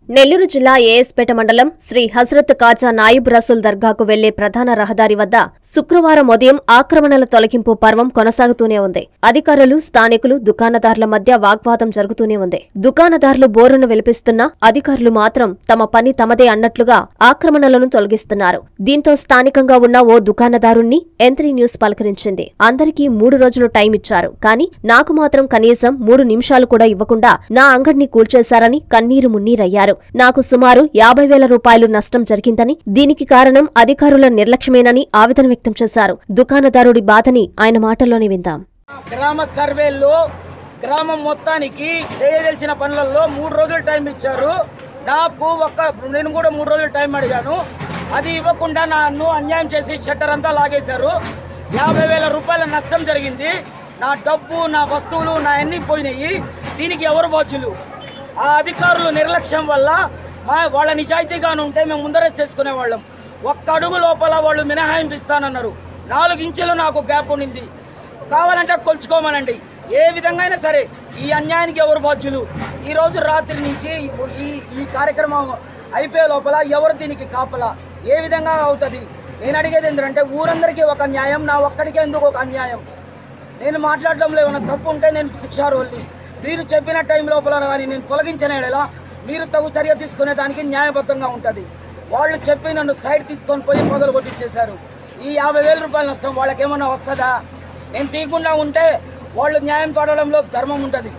నెల్లూరు జిల్లా ఏఎస్పేట మండలం శ్రీ హజ్రత్ కాజా నాయిబ్ రసూల్ దర్గాకు వెళ్లే ప్రధాన రహదారి వద్ద శుక్రవారం ఉదయం ఆక్రమణల తొలగింపు పర్వం కొనసాగుతూనే ఉంది అధికారులు స్థానికులు దుకాణదారుల మధ్య వాగ్వాదం జరుగుతూనే ఉంది దుకాణదారులు బోరును విలిపిస్తున్నా అధికారులు మాత్రం తమ పని తమదే అన్నట్లుగా ఆక్రమణలను తొలగిస్తున్నారు దీంతో స్థానికంగా ఉన్న ఓ దుకాణదారుణ్ణి ఎంత్రీ న్యూస్ పలకరించింది అందరికీ మూడు రోజులు టైం ఇచ్చారు కానీ నాకు మాత్రం కనీసం మూడు నిమిషాలు కూడా ఇవ్వకుండా నా అంగడిని కూల్చేశారని కన్నీరు మున్నీరయ్యారు నాకు సుమారు యాభై వేల రూపాయలు నష్టం జరిగిందని దీనికి కారణం అధికారుల నిర్లక్ష్యమేనని ఆవేదన వ్యక్తం చేశారు దుకాణదారుడి బాధని ఆయన మాటల్లోనే విందాం గ్రామ సర్వేల్లో గ్రామం మొత్తానికి చేయదలిచిన పనులలో మూడు రోజులు టైం ఇచ్చారు నాకు ఒక నేను కూడా మూడు రోజులు టైం అడిగాను అది ఇవ్వకుండా నన్ను అన్యాయం చేసి షట్టర్ అంతా లాగేశారు యాభై వేల రూపాయల నష్టం జరిగింది నా డబ్బు నా వస్తువులు నా అన్నీ పోయినాయి దీనికి ఎవరు బాధ్యులు ఆ అధికారులు నిర్లక్ష్యం వల్ల మా వాళ్ళ నిజాయితీగాను ఉంటే మేము ముందరే చేసుకునేవాళ్ళం ఒక్క అడుగు లోపల వాళ్ళు మినహాయింపు ఇస్తానన్నారు నాలుగు ఇంచులు నాకు గ్యాప్ ఉండింది కావాలంటే కొలుచుకోమనండి ఏ విధంగా అయినా సరే ఈ అన్యాయానికి ఎవరు బాధ్యులు ఈ రోజు రాత్రి నుంచి ఇప్పుడు ఈ ఈ కార్యక్రమం అయిపోయే లోపల ఎవరు దీనికి కాపలా ఏ విధంగా అవుతుంది నేను అడిగేది ఏంటంటే ఊరందరికీ ఒక న్యాయం నా ఒక్కడికే ఎందుకు ఒక అన్యాయం నేను మాట్లాడడంలో ఏమైనా తప్పు ఉంటే నేను శిక్షార్హుల్ని మీరు చెప్పిన టైం లోపల కానీ నేను తొలగించిన ఎడలా మీరు తగు చర్య తీసుకునే దానికి న్యాయబద్ధంగా ఉంటుంది వాళ్ళు చెప్పి నన్ను సైడ్ తీసుకొని పోయి మొదలు కొట్టించేశారు ఈ యాభై వేల రూపాయల నష్టం వాళ్ళకి ఏమన్నా వస్తుందా నేను తీయకుండా ఉంటే వాళ్ళు న్యాయం పడడంలో ధర్మం ఉంటుంది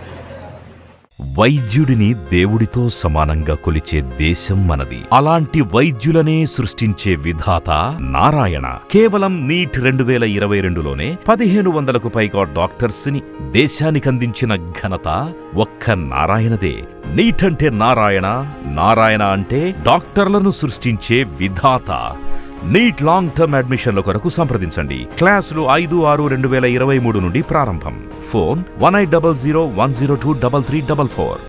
వైద్యుడిని దేవుడితో సమానంగా కొలిచే దేశం మనది అలాంటి వైద్యులనే సృష్టించే విధాత నారాయణ కేవలం నీట్ రెండు వేల ఇరవై రెండులోనే పదిహేను వందలకు పైగా డాక్టర్స్ ని దేశానికందించిన ఘనత ఒక్క నారాయణదే నీట్ అంటే నారాయణ నారాయణ అంటే డాక్టర్లను సృష్టించే విధాత నీట్ లాంగ్ టర్మ్ అడ్మిషన్ల కొరకు సంప్రదించండి క్లాసులు ఐదు ఆరు రెండు వేల ఇరవై మూడు నుండి ప్రారంభం phone one eight double zero one zero two double three double four